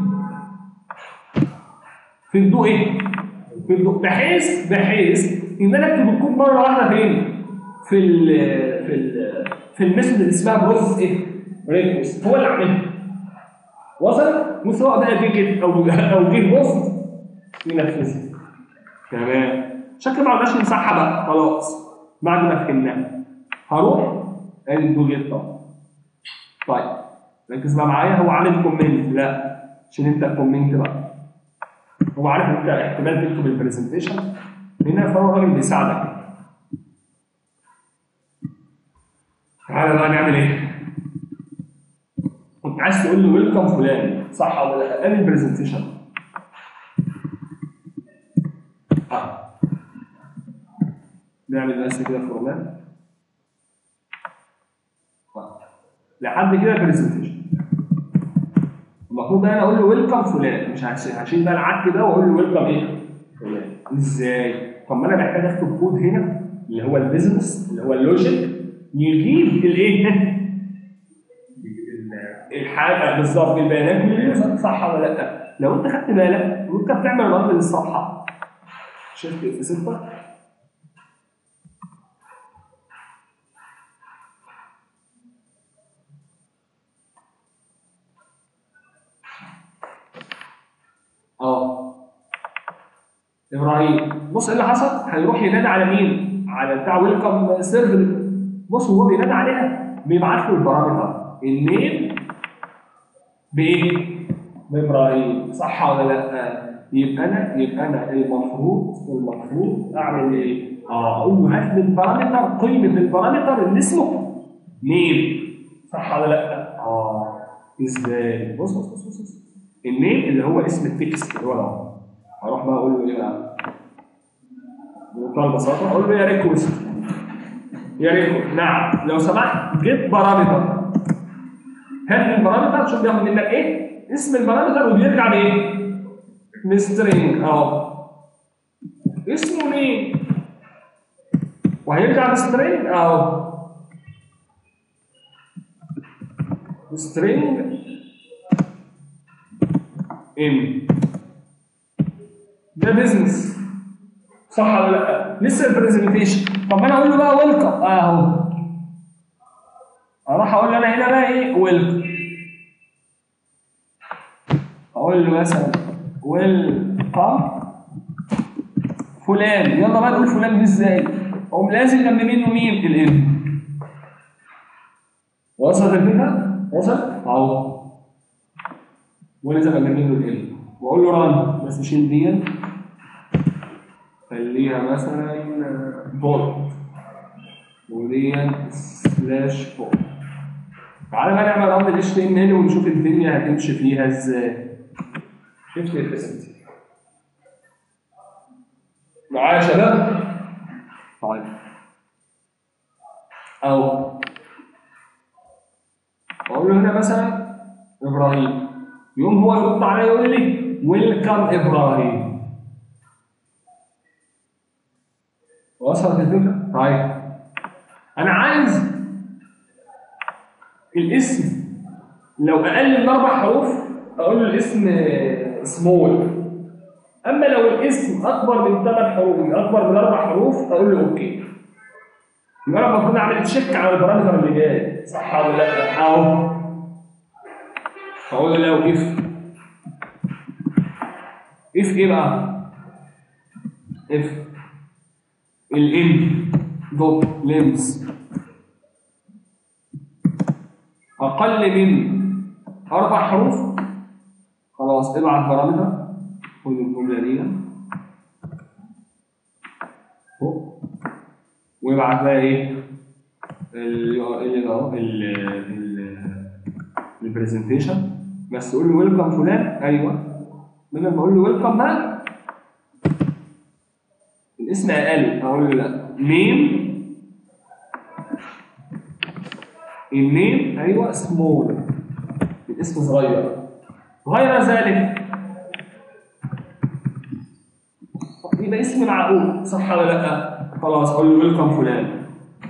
S1: في الدو ايه؟ في الدو بحيث بحيث ان انا اكتب الكود مره واحده فين؟ في ال في ال في الميثود اللي اسمها بروسيس ايه؟ ريكوست هو اللي عاملها وصل وسواء بقى جه جيت او او جه بوست ينفذها تمام عشان كده ما عملناش نمسحها بقى خلاص بعد ما فهمناها هروح ادي الدو جيت طبعا طيب ركز بقى معايا هو عامل كومنت لا عشان انت كومنت بقى هو عارف انت احتمال تكتب البرزنتيشن هنا فهو الراجل بيساعدك تعالى بقى نعمل ايه؟ كنت عايز تقول له ويلكم فلان صح ولا لا؟ قال البرزنتيشن اه نعمل بس كده فلان لحد كده برزنتيشن المفروض انا اقول له ويلكم فلان مش هشيل بقى العك ده واقول له ويلكم ايه؟ فلان ازاي؟ طب ما انا محتاج اكتب كود هنا اللي هو البيزنس اللي هو اللوجيك يجيب الايه؟ الحاجه بالظبط البيانات من اليوزر صح ولا لا؟ لو انت خدت بالك وانت بتعمل رد للصفحه شفت في سته اه ابراهيم بص ايه اللي حصل؟ هيروح ينادي على مين؟ على بتاع ويلكم سيرفر بص هو بينادي عليها بيبعت له البارامتر النيم بايه؟ بابراهيم صح ولا لا؟ يبقى انا يبقى انا المفروض المفروض اعمل ايه؟ اه اقول له هات لي البارامتر قيمه البارامتر اللي اسمه نيم صح ولا لا؟ اه ازاي؟ بص بص بص بص النيم اللي هو اسم التكست اللي هو ده هروح بقى اقول له ايه بقى؟ بمنتهى البساطه اقول له يا ريكوست يا ريت نعم لو سمحت جيب بارامتر هات لي البارامتر شوف بياخد منك ايه اسم البارامتر وبيرجع بايه بسترينج اهو اسمه مين وهيرجع بسترينج اهو سترينج ام ده بيزنس صح ولا لا؟ لسه البرزنتيشن طب انا اقول له بقى ويلكم اه ويلكم اقول له مثلا ويلكم فلان يلا بقى نقول فلان دي ازاي اقوم لازم جنب منه مين الام وصلت الفكره وصل اهو ولازم جنب منه الام واقول له ران بس شيل دي خليها مثلا بوت ودي سلاش بوت تعالى بقى نعمل رن ال HTML ونشوف الدنيا هتمشي فيها ازاي
S2: شفت الفاسيلتي
S1: معايا يا شباب؟ طيب أو أقول له هنا مثلا إبراهيم يوم هو يرد عليا يقول لي ويلكم إبراهيم وصلت الفكرة؟ طيب أنا عايز الاسم لو أقل من أربع حروف أقول له الاسم سمول اما لو الاسم اكبر من ثمان حروف اكبر من اربع حروف اقول له اوكي يبقى انا المفروض اعمل تشيك على البارامتر اللي جاي صح ولا لا اهو اقول له لو اف اف ايه بقى اف الام دوت لينز اقل من اربع حروف خلاص ابعت بارامتر خد الجملة دي اهو ويبعت بقى ايه ال ال اهو البرزنتيشن بس تقول له ويلكم فلان ايوه بدل ما اقول له ويلكم بقى الاسم اقل اقول له لا نيم النيم ايوه سمول الاسم صغير غير ذلك يبقى اسم معقول صح ولا لا؟ خلاص اقول له ويلكم فلان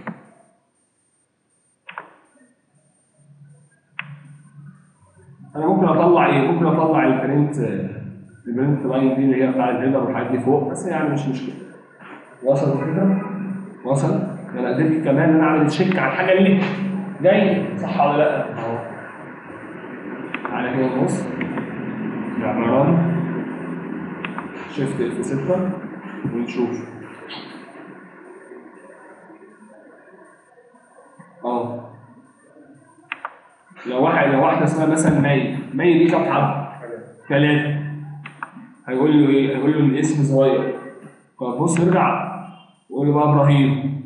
S1: انا ممكن اطلع ايه؟ ممكن اطلع البرنت البرنت لاين دي اللي هي بتاع الهيدر والحاجات دي فوق بس يعني مش مشكله وصل الفكره؟ وصل؟ انا قدرت كمان ان انا اعمل تشيك على الحاجه اللي جايه صح ولا لا؟ اهو تعالى كده نبص نعمل رن شيفت اف 6 ونشوف اه لو واحد لو واحده اسمها مثلا مي مي دي كام حرف؟ ثلاثه هيقول له ايه؟ هيقول له الاسم صغير طب بص ارجع وقول له بقى ابراهيم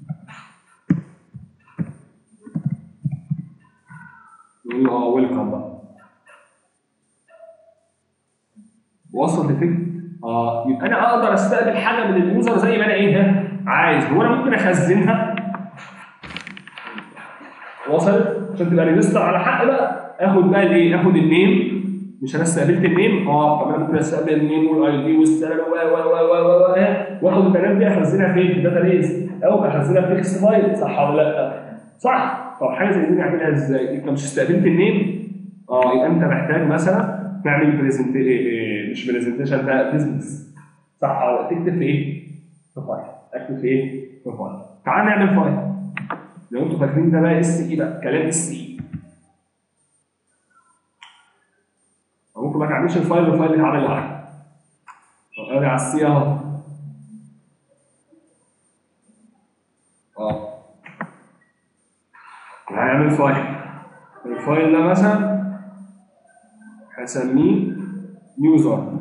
S1: يقول له اه ويلكم بقى وصلت الفكره؟ اه يبقى انا اقدر استقبل حاجه من اليوزر زي ما انا ايه ها عايز هو انا ممكن اخزنها وصلت عشان تبقى ريجستر على حق بقى اخد بقى الايه اخد النيم مش انا استقبلت النيم اه طب انا ممكن استقبل النيم والاي دي والسالري و و و و و و واخد البيانات دي اخزنها فين في الداتا بيز او اخزنها في تكست فايل صح ولا لا صح طب حاجه زي دي نعملها ازاي انت مش استقبلت النيم اه يبقى انت محتاج مثلا تعمل بريزنت مش بريزنتيشن ده بزنس صح ولا تكتب في ايه؟ في فايل اكتب في ايه؟ في فايل تعال نعمل فايل لو انتوا فاكرين ده بقى اس اي بقى كلام اس اي ممكن ما تعملش الفايل والفايل يتعمل لوحده طب ادي على السي اهو اه هنعمل فايل الفايل ده مثلا هسميه يوزر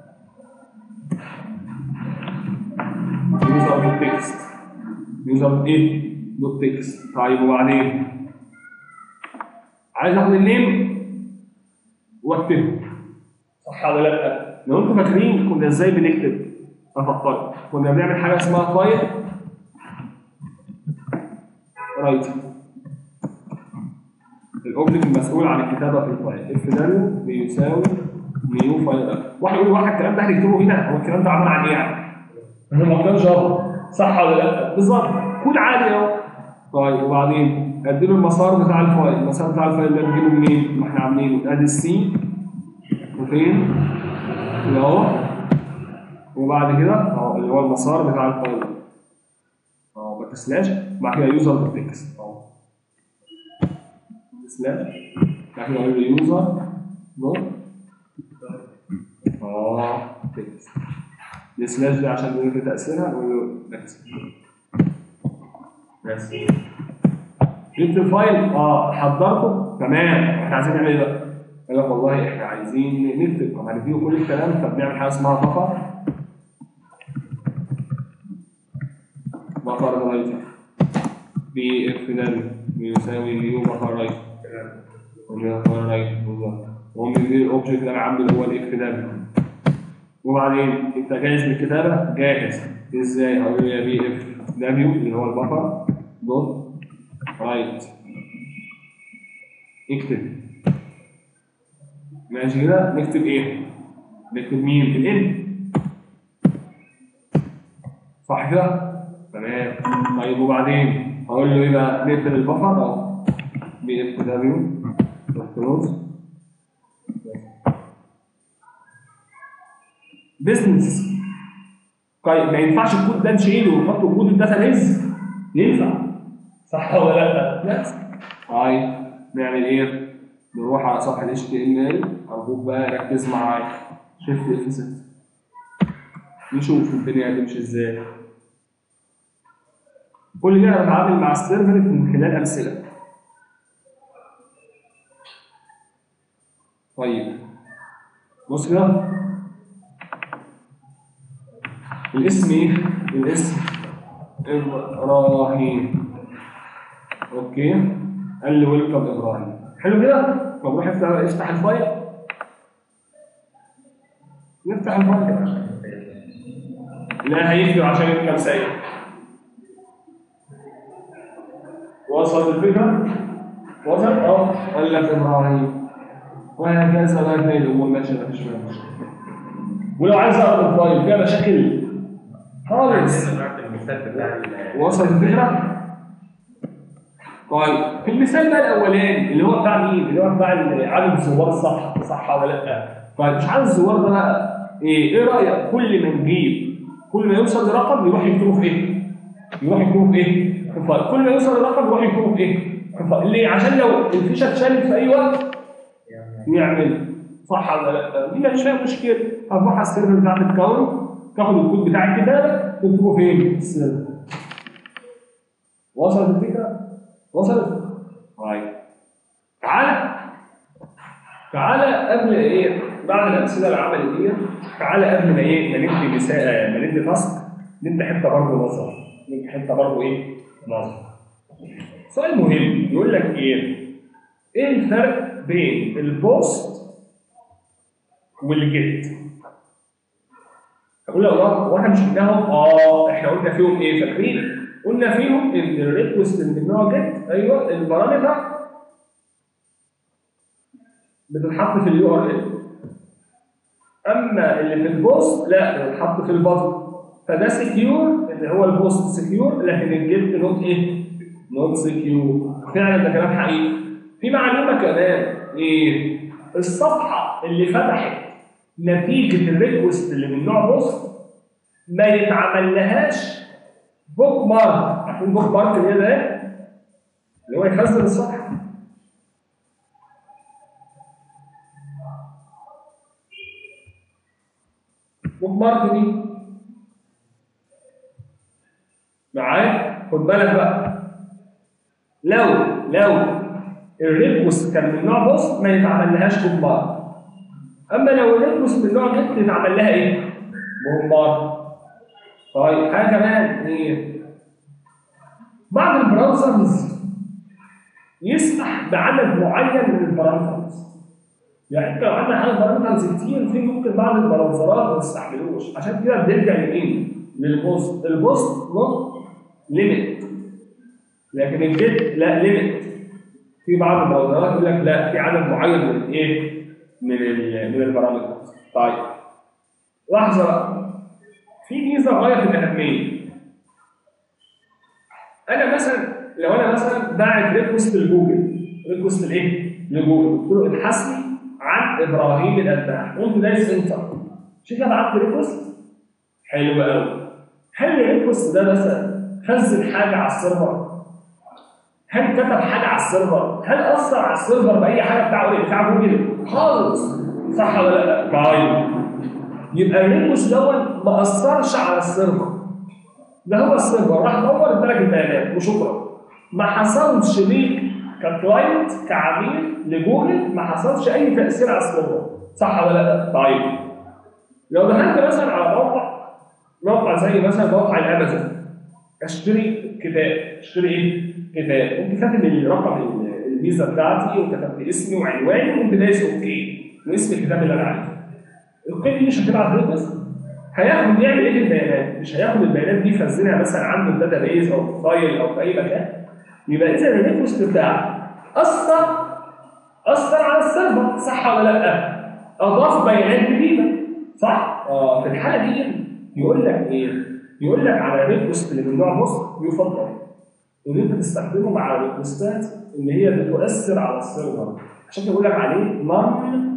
S1: يوزر دوت تكست يوزر ايه دوت تكست طيب وبعدين عايز اخد النيم واكتبه صح ولا لا؟ لو انتوا فاكرين كنا ازاي بنكتب افكر كنا بنعمل حاجه اسمها فايل رايتنج الاوبجكت المسؤول عن الكتابه في الفايل اف دالو بيساوي نيو فايل واحد يقول واحد الكلام ده هنكتبه هنا هو الكلام ده عباره عن ايه يعني؟ هو مكان جافا صح ولا لا؟ بالظبط كود عادي اهو طيب وبعدين اديله المسار بتاع الفايل المسار بتاع الفايل ده نجيبه منين؟ ما احنا عاملينه ادي السي وفين؟ اهو وبعد كده اهو اللي هو المسار بتاع الفايل ده اهو باك سلاش وبعد كده يوزر دوت تكست اهو سلاش بعد كده اقول له يوزر دوت اه تكست السلاش دي عشان نقول له تاثيرها نقول له نكست بس جبت الفايل اه حضرته تمام احنا عايزين نعمل ايه بقى؟ قال لك والله احنا عايزين نكتب طب هنديه كل الكلام فبنعمل حاجه اسمها بفر بفر رايتر بي اف دبليو بيساوي نيو بفر رايتر نيو بفر رايتر بالظبط وهو مدير الاوبجكت اللي انا عامله هو الاف دبليو وبعدين انت جاهز للكتابه؟ جاهز ازاي؟ هقول له يا بي اف دبليو اللي هو البفر دوت رايت اكتب ماشي كده نكتب ايه؟ نكتب مين؟ الان صح كده؟ تمام طيب وبعدين هقول له ايه بقى؟ نقفل البفر اهو بي اف دبليو كلوز بزنس طيب ما ينفعش الكود ده نشيله ونحطه كود الداتا بيز ينفع صح ولا لا؟ لا طيب نعمل ايه؟ نروح على صفحه ال HTML ارجوك بقى ركز معايا شيفت اف 6 نشوف الدنيا هتمشي ازاي كل ده انا بتعامل مع السيرفر من خلال امثله طيب بص كده الاسم ايه؟ الاسم ابراهيم اوكي قال لي ويلكم ابراهيم حلو كده؟ طب نروح افتح افتح الفايل نفتح الفايل كده لا هيفرق عشان يركب سيء وصلت الفكره؟ وصل؟ اه قال لك ابراهيم وهكذا لغايه ما الامور ماشيه مفيش فيها مشكله ولو عايز اقرا الفايل فيها مشاكل خالص
S2: المثال بتاع ال-
S1: وصل الفكره؟ طيب في المثال بقى الاولاني اللي هو بتاع مين؟ اللي هو بتاع عدد الزوار صح صح ولا لا؟ طيب مش عدد الزوار ده بقى ايه؟ ايه رايك كل ما نجيب كل ما يوصل لرقم يروح يكتبه في ايه؟ يروح يكتبه في ايه؟ في فايل كل ما يوصل لرقم يروح يكتبه في ايه؟ في فايل ليه؟ عشان لو الفيشه اتشالت في اي وقت يعمل صح ولا لا؟ دي مش فيها مشكله هتروح على السيرفر بتاع الكون تاخد الكود بتاع الكتابه تكتبه فين؟ في السيرفر وصلت الفكره؟ وصلت؟ طيب تعالى تعالى قبل ايه؟ بعد الامثله العملي دي تعالى قبل ما ايه؟ ما ندي مثال ما ندي تاسك ندي حته برضه نظر ندي حته برضه ايه؟ نظر سؤال مهم يقول لك ايه؟ ايه الفرق بين البوست والجيت؟ هقول لك اه واحنا مش قلناهم اه احنا قلنا فيهم ايه فاكرين؟ قلنا فيهم ان الريكوست اللي من نوع جيت ايوه البارامتر بتتحط في اليو ار ال اما اللي في البوست لا بتتحط في البطن فده سكيور اللي هو البوست سكيور لكن الجيت نوت ايه؟ نوت سكيور فعلا ده كلام حقيقي في معلومه كمان ايه؟ الصفحه اللي فتحت نتيجه الريكوست اللي من نوع بوست ما يتعمل لهاش بوك مارك عارفين بوك مارك اللي هي ده إيه؟ اللي هو يخزن الصفحه بوك مارك دي معايا خد بالك بقى لو لو الريكوست كان من نوع بوست ما يتعمل لهاش بوك مارك اما لو الريكوست من نوع جيت يتعمل لها ايه؟ بوك مارك طيب حاجه كمان ايه؟ بعض البراوزرز يسمح بعدد معين من البارامترز يعني انت لو عندك عدد بارامترز كتير في ممكن بعض البراوزرات ما تستحملوش عشان كده بنرجع لمين؟ للبوست البوست نوت ليميت لكن الجيت لا ليميت في بعض البراوزرات يقول لك لا في عدد معين من الايه؟ من ال من البارامترز طيب لحظه بقى في ميزه غايه في الاهميه انا مثلا لو انا مثلا باعت ريكوست لجوجل ريكوست لايه؟ لجوجل قلت له ابحث لي عن ابراهيم الاتباع قمت دايس انتر شوف انا بعت ريكوست حلو قوي هل الريكوست ده مثلا خزن حاجه على السيرفر؟ هل كتب حاجه على السيرفر؟ هل اثر على السيرفر باي حاجه بتاع بتاع جوجل؟ خالص صح ولا لا؟ طيب يبقى الريكوست دوت ما اثرش على السيرفر ده هو السيرفر راح دور ادالك البيانات وشكرا ما حصلش ليك ككلاينت كعميل لجوجل ما حصلش اي تاثير على السيرفر صح ولا لا؟ طيب لو دخلت مثلا على موقع موقع زي مثلا موقع الامازون اشتري كتاب اشتري ايه؟ كتاب قمت كاتب الرقم الفيزا بتاعتي وكتبت اسمي وعنواني وقمت دايس اوكي واسم الكتاب اللي انا عايزه القيمه دي مش هتبعت ريكوست هياخد يعمل ايه في البيانات؟ مش هياخد البيانات دي يخزنها مثلا عنده في داتا بيز او في فايل او في اي مكان يبقى اذا الريكوست بتاعك اثر اثر على السيرفر صح ولا لا؟ اضاف بيانات جديده صح؟ اه في الحاله دي يقول لك ايه؟ يقول لك على الريكوست اللي من نوع بوست يفضل ان انت تستخدمه مع الريكوستات اللي هي بتؤثر على السيرفر عشان كده بقول لك عليه نون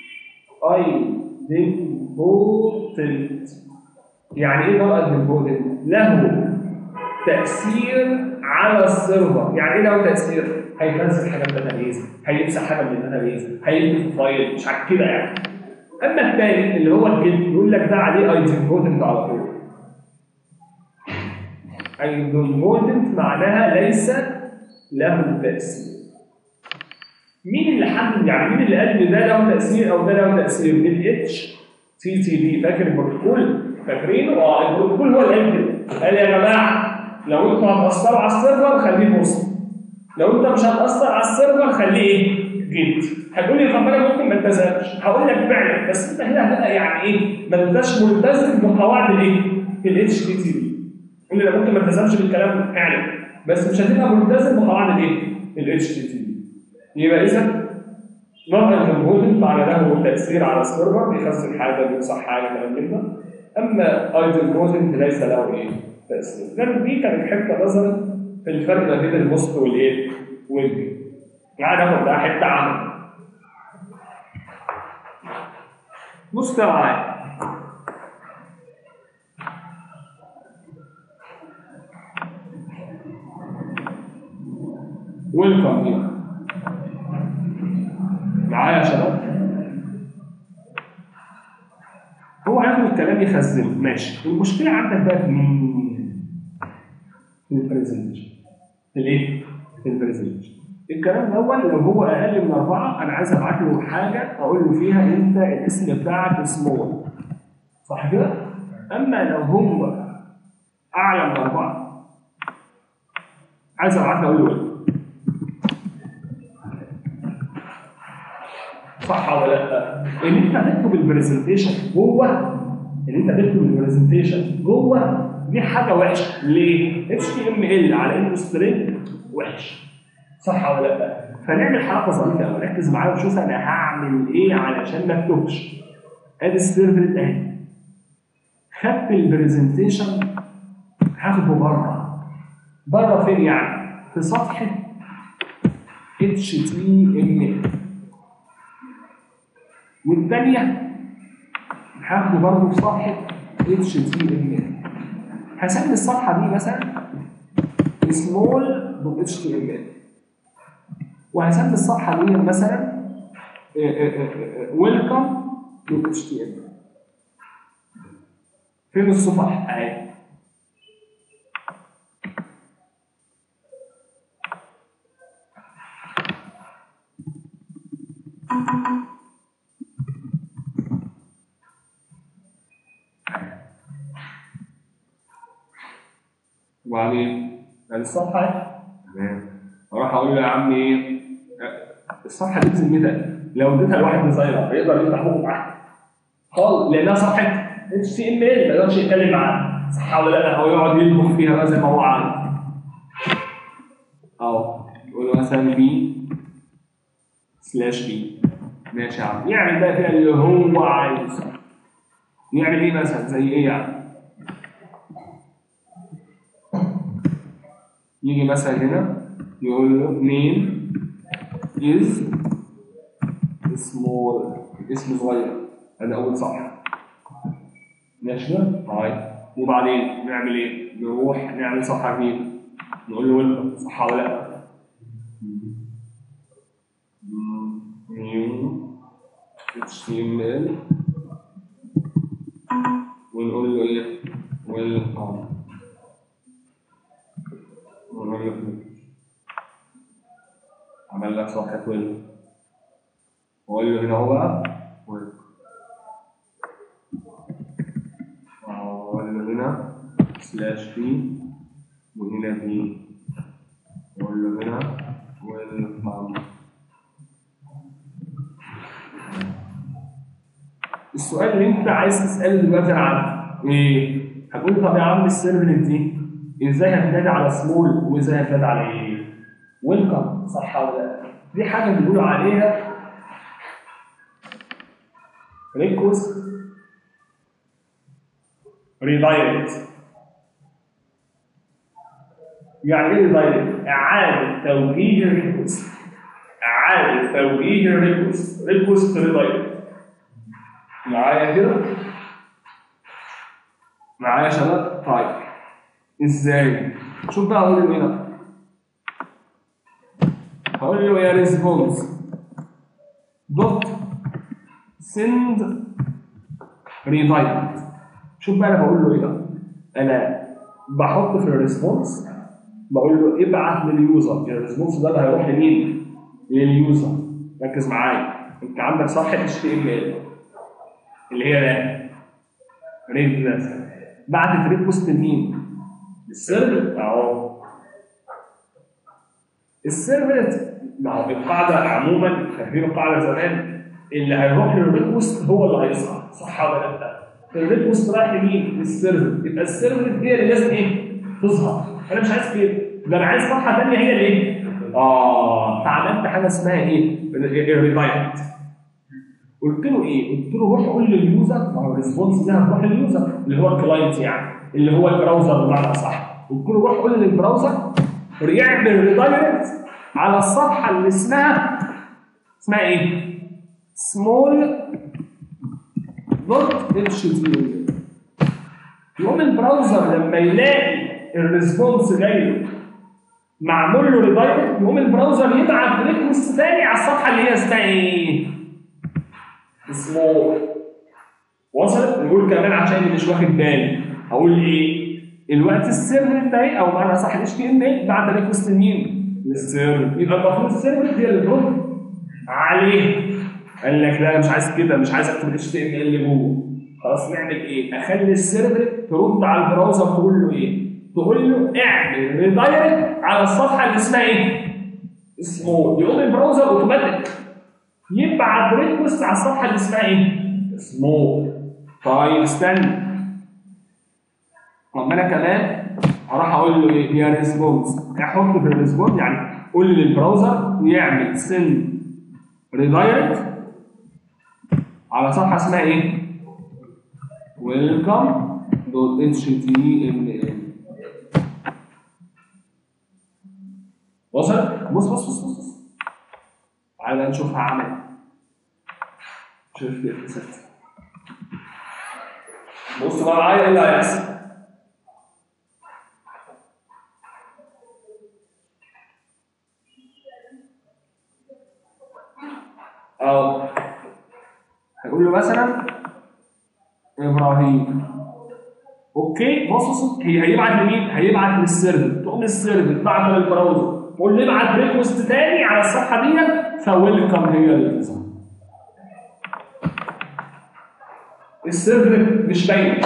S1: ايدنتبوتنت يعني ايه نون ايدنتبوتنت؟ له تاثير على السيرفر يعني ايه له تاثير؟ هيخزن حاجه من الداتابيز هيمسح حاجه من الداتابيز هيكتب في فايل مش عارف كده يعني اما الثاني اللي هو الجلد يقول لك ده عليه ايدنتبوتنت على طول ايدنتبوتنت معناها ليس له تاثير مين اللي حدد يعني مين اللي قال ان ده له تاثير او ده له تاثير؟ الاتش تي تي بي فاكر البروتوكول؟ فاكرينه؟ اه البروتوكول هو اللي قال كده قال يا جماعه لو انتوا هتاثروا على السيرفر خليه بوست لو انت مش هتاثر على السيرفر خليه ايه؟ جيت هتقول لي طب انا ممكن ما التزمش هقول لك فعلا بس انت هنا هتبقى يعني ايه؟ ما انتش ملتزم بقواعد الايه؟ الاتش تي تي بي قول لي انا ممكن ما التزمش بالكلام فعلا بس مش هتبقى ملتزم بقواعد الايه؟ الاتش تي تي بي يبقى اذا نوع الكومبوننت معنى له تاثير على السيرفر بيخزن حاجه بيمسح حاجه كلام من ده اما ايدل كوزنت ليس له ايه؟ تاثير لان دي كانت حته نظرا في الفرق ما بين البوست والايه؟ والجيم يعني ناخد بقى حته عامه مستوى عام ويلكم هنا معايا يا شباب هو هياخد الكلام يخزنه ماشي المشكله عندك بقى في مين؟ في البرزنتيشن في الايه؟ في البرزنتيشن الكلام الاول لو هو اقل من اربعه انا عايز ابعت له حاجه اقول له فيها انت الاسم بتاعك سمول صح كده؟ اما لو هو اعلى من اربعه عايز ابعت له اقول له إيه؟ صح ولا لا؟ ان انت تكتب البرزنتيشن جوه ان انت تكتب البرزنتيشن جوه دي حاجه وحشه ليه؟ اتش تي ام ال على انه سترينج وحش صح ولا لا؟ فنعمل حركه ظريفه قوي ركز معايا وشوف انا هعمل ايه علشان ما اكتبش ادي السيرفر اهي خدت البرزنتيشن هاخده بره بره فين يعني؟ في صفحه اتش تي ام ال والثانيه هاخده برضه في صفحه اتش تي ام ال هسمي الصفحه دي مثلا سمول دوت اتش تي ام ال وهسمي الصفحه دي مثلا ويلكم دوت اتش تي ام ال فين الصفح اهي وبعدين ادي الصفحه اهي. تمام اروح اقول له يا عم ايه الصفحه دي بذمتك لو اديتها لواحد ديزاينر يقدر يفتح بوقه معاها خالص لانها صفحه اتش تي ام ال ما يقدرش يتكلم معاها صح ولا لا هو يقعد يطبخ فيها بقى زي ما هو عايز اهو يقول له مثلا بي سلاش بي ماشي يا عم يعمل بقى فيها اللي هو عايزه يعمل ايه مثلا زي ايه يعني يجي مثلا هنا يقول له نيم از small اسم صغير ادي اول صفحه ماشي كده؟ طيب وبعدين نعمل ايه؟ نروح نعمل صفحه جديده نقول له ويلكم صح ولا لا؟ HTML ونقول له ايه ويلكم ونقول له عمل لك صفحة ويلكم وقول له هنا هو بقى ويلكم وقول له هنا سلاش في وهنا في وقول له هنا ويلكم السؤال اللي انت عايز تساله دلوقتي انا عارفه ايه؟ هتقول طب يا عم السيرفلت دي ازاي هتنادي على سمول وازاي هتنادي على ايه؟ ويلكم صح ولا لا؟ دي حاجه بيقولوا عليها ريكوست ريدايركت يعني ايه ريدايركت؟ اعاده توجيه الريكوست اعاده توجيه الريكوست ريكوست ريدايركت معايا كده معايا يا شباب طيب ازاي شوف بقى هقول له هنا هقول له يا ريسبونس دوت سند ريدايركت شوف بقى انا بقول له ايه بقى انا بحط في الريسبونس بقول له ابعت لليوزر الريسبونس ده اللي هيروح لمين؟ لليوزر ركز معايا انت عندك صفحه اتش تي ام ال اللي هي ده ريد بلس بعتت ريكوست لمين؟ للسيرفر اهو السيرفر ما هو القاعده عموما فاكرين القاعده زمان اللي هيروح للريكوست هو اللي هيصعد صح ولا لا؟ الريكوست رايح لمين؟ للسيرفر يبقى السيرفر هي اللي لازم ايه؟ تظهر انا مش عايز كده ده انا عايز صفحه ثانيه هي اللي ايه؟ اه فعملت حاجه اسمها ايه؟ الريدايركت قلت له ايه؟ قلت له روح قول لليوزر ما هو الريسبونس دي هتروح لليوزر اللي هو الكلاينت يعني اللي هو البراوزر بمعنى اصح قلت له روح قول للبراوزر يعمل ريدايركت على الصفحه اللي اسمها اسمها ايه؟ سمول دوت اتش تي يقوم البراوزر لما يلاقي الريسبونس جاي معمول له ريدايركت يقوم البراوزر يبعت ريكوست تاني على الصفحه اللي هي اسمها ايه؟ سمول وصلت نقول كمان عشان اللي مش واخد بالي هقول ايه الوقت السيرفر ده ايه او معنى صح الاتش تي ام ال بعت ريكوست لمين؟ للسيرفر يبقى المفروض السيرفر هي اللي ترد عليه قال لك لا مش عايز كده مش عايز اكتب الاتش تي ام ال جوه خلاص نعمل ايه؟ اخلي السيرفر ترد على البراوزر تقول له ايه؟ تقول له اعمل ريدايركت على الصفحه اللي اسمها ايه؟ سمول يقوم البراوزر اوتوماتيك يبعت ريكوست على الصفحه اللي اسمها ايه؟ سمول طيب استنى طب انا كمان هروح اقول له ايه؟ يا ريسبونس احط في الريسبونس يعني قول للبراوزر يعمل سند ريدايركت على صفحه اسمها ايه؟ ويلكم دوت اتش تي ام ال وصل؟ بص بص بص بص بص تعالى بقى نشوفها عمل شوف كده ست بص بقى معايا ايه اللي هيحصل اه هقول له مثلا ابراهيم اوكي بص بص هي هيبعت لمين؟ هيبعت للسيرفر تقوم السيرفر تبعت للبراوزر تقول له ابعت ريكوست تاني على الصفحه دي فويلكم هي اللي تظهر السيرفر مش باين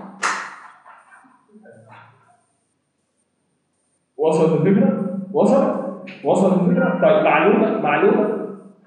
S1: وصلت الفكره؟ وصلت؟ وصلت الفكره؟ طيب معلومه معلومه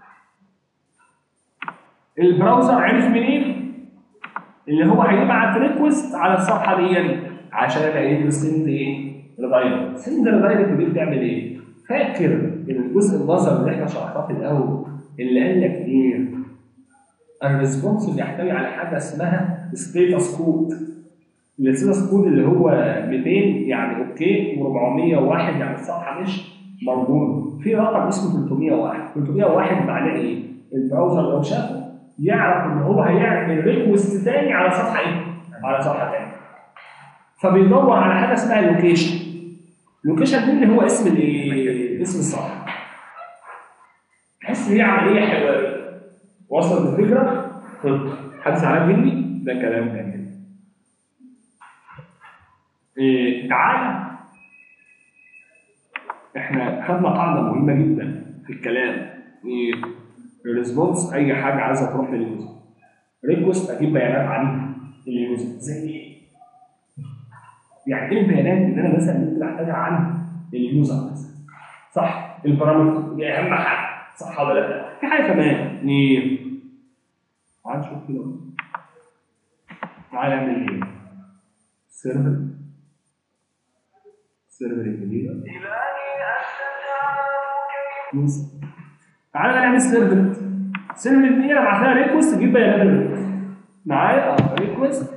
S1: البراوزر عرف منين؟ اللي هو هيبعت ريكوست على الصفحه دي عشان الاقي له سند ايه؟ ريدايركت سند ريدايركت دي بتعمل ايه؟ فاكر الجزء النظري اللي احنا شرحناه في الاول اللي قال لك ايه؟ الريسبونس بيحتوي على حاجه اسمها ستيتس كود الستيتس كود اللي هو 200 يعني اوكي و401 يعني الصفحه مش موجوده في رقم اسمه 301 301 معناه ايه؟ البراوزر لو شافه يعرف ان هو هيعمل ريكوست تاني على صفحه ايه؟ على صفحه تانيه. فبيدور على حاجه اسمها لوكيشن. لوكيشن دي اللي هو اسم الايه؟ اسم الصفحه. تحس ان هي عمليه حواريه. وصلت الفكره؟ خد حد زعلان مني ده كلام تاني إيه تعالى احنا خدنا قاعده مهمه جدا في الكلام ايه الريسبونس اي حاجه عايزه تروح لليوزر ريكوست اجيب بيانات عن اليوزر زي ايه؟ يعني ايه البيانات اللي انا مثلا ممكن احتاجها عن اليوزر مثلا صح البارامتر دي اهم حاجه صح ولا لا؟ في حاجه كمان ايه؟ تعال نشوف كده تعال نعمل ايه؟ سيرفر سيرفر الجديد تعالى بقى نعمل سيرفر سيرفر دي انا بعت لها ريكوست تجيب بيانات الريكوست معايا اه ريكوست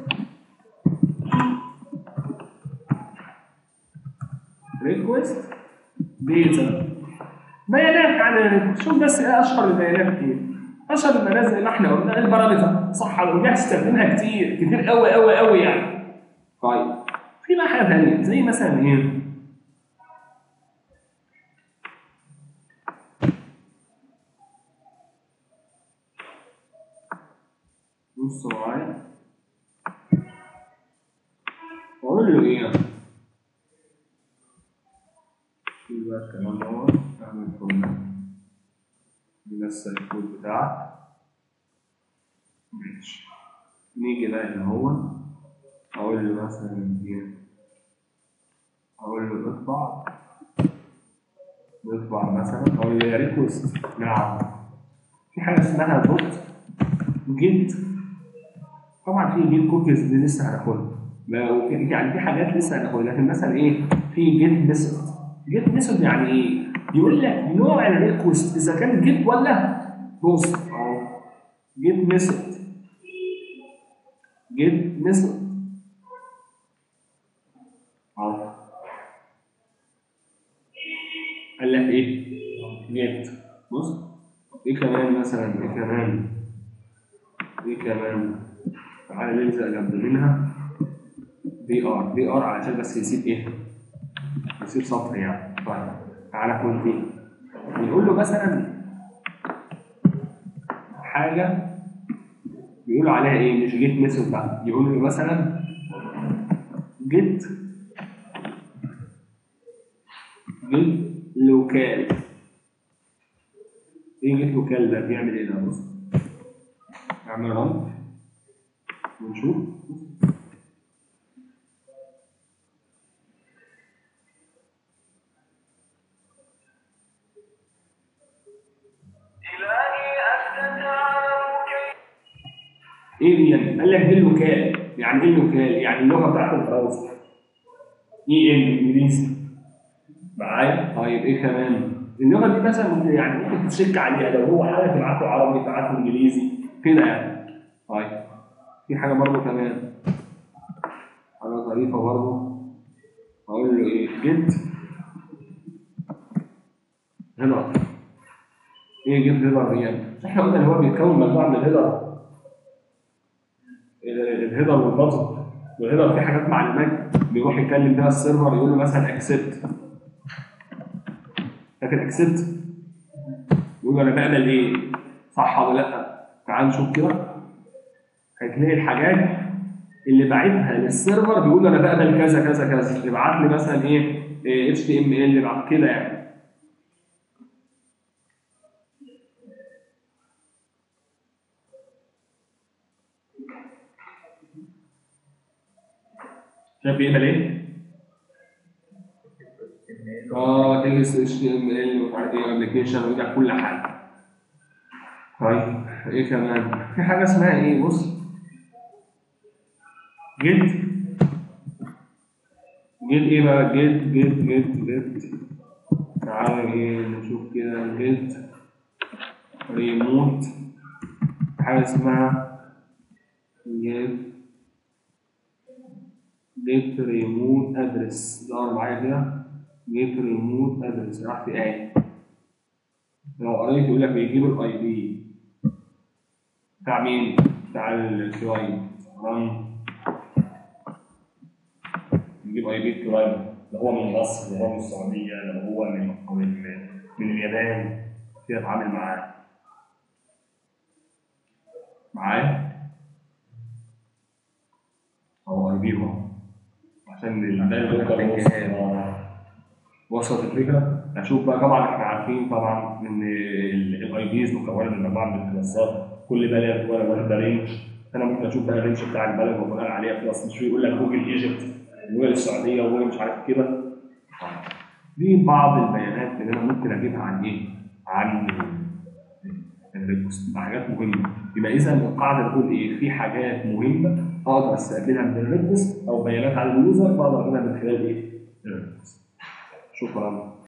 S1: ريكوست ديتا بيانات عن الريكوست شوف بس ايه اشهر البيانات ايه اشهر البيانات زي ما احنا قلنا البارامتر صح ودي هتستخدمها كتير كتير قوي قوي قوي يعني طيب في بقى حاجه ثانيه زي مثلا ايه بص معايا واقول له ايه شوف بقى الكلام دوت اعمل فورمات ننسى الكود بتاعك ماشي نيجي بقى اللي هو اقول له مثلا ايه اقول له اطبع اطبع مثلا اقول له يا ريكوست نعم في حاجه اسمها دوت جيت طبعا في جيت كوكيز دي لسه هناخدها ما- وفي- يعني في حاجات لسه هناخدها لكن مثلا ايه في جيت ميثود جيت ميثود يعني ايه؟ يقول لك نوع الريكوست اذا كان جيت ولا بوست اهو جيت ميثود جيت ميثود اهو قال لك ايه؟ جيت بص ايه كمان مثلا ايه كمان ايه كمان تعالى نلزق جنب منها بي ار بي ار علشان بس يسيب ايه يسيب سطر يعني طيب تعالى كونتين بنقول له مثلا حاجه بيقولوا عليها ايه مش جيت ميثود بقى يقولوا له مثلا جيت جيت لوكال ايه جيت لوكال ده بيعمل ايه ده بص نعمل رن ونشوف ايه دي يعني؟ قال لك دي اللوكال يعني ايه اللوكال؟ يعني اللغه بتاعت البراوزر اي ال انجليزي معايا؟ طيب ايه كمان؟ اللغه دي مثلا ممكن- يعني ممكن تشيك عليها لو هو حاجه تبعته عربي تبعته انجليزي كده يعني طيب في حاجه برضه كمان حاجه ظريفه برضه اقول له ايه؟ جيت هنا ايه جيت هيدر دي يعني؟ مش احنا قلنا ان هو بيتكون مجموعه من الهيدر الهيدر والبطن والهيدر فيه حاجات معلومات بيروح يكلم بيها السيرفر يقول له مثلا اكسبت لكن اكسبت يقول له انا بقبل ايه صح ولا لا تعال نشوف كده هتلاقي الحاجات اللي باعتها للسيرفر بيقول له انا بقبل كذا كذا كذا يبعت لي مثلا ايه اتش تي ام ال كده يعني شايف بيقبل ايه؟ اه تجلس اتش تي ام ال ومش عارف ايه ابلكيشن ويبقى كل حاجه. طيب ايه كمان؟ في حاجه اسمها ايه؟ بص جيت جيت ايه بقى؟ جيت جيت جيت جيت تعالى ايه نشوف كده جيت ريموت في حاجه اسمها جيت جيت ريموت ادرس دور معايا كده جيت ريموت ادرس راح في ايه لو قريت يقول لك بيجيب الاي بي بتاع مين؟ بتاع الكلاينت رن يجيب اي بي الكلاينت لو هو من مصر لو هو من السعوديه لو هو من من, من اليابان كده اتعامل معاه معايا هو اي بي هو عشان الداتا وصلت الفكره اشوف بقى طبعا احنا عارفين طبعا ان الاي بيز مكونه من مجموعه من الكلاسات كل بلد ولا واحده رينج انا ممكن اشوف بقى الرينج بتاع البلد وبناء عليها كلاس مش يقول لك جوجل ايجيبت جوجل السعوديه وجوجل مش عارف كده دي بعض البيانات اللي انا ممكن اجيبها عن ايه؟ عن الريكوست تبقى حاجات مهمه يبقى اذا القاعده بتقول ايه؟ في حاجات مهمه اقدر استقبلها من الريكوست او بيانات عن اليوزر بقدر اجيبها من خلال ايه؟ الريكوست شكرا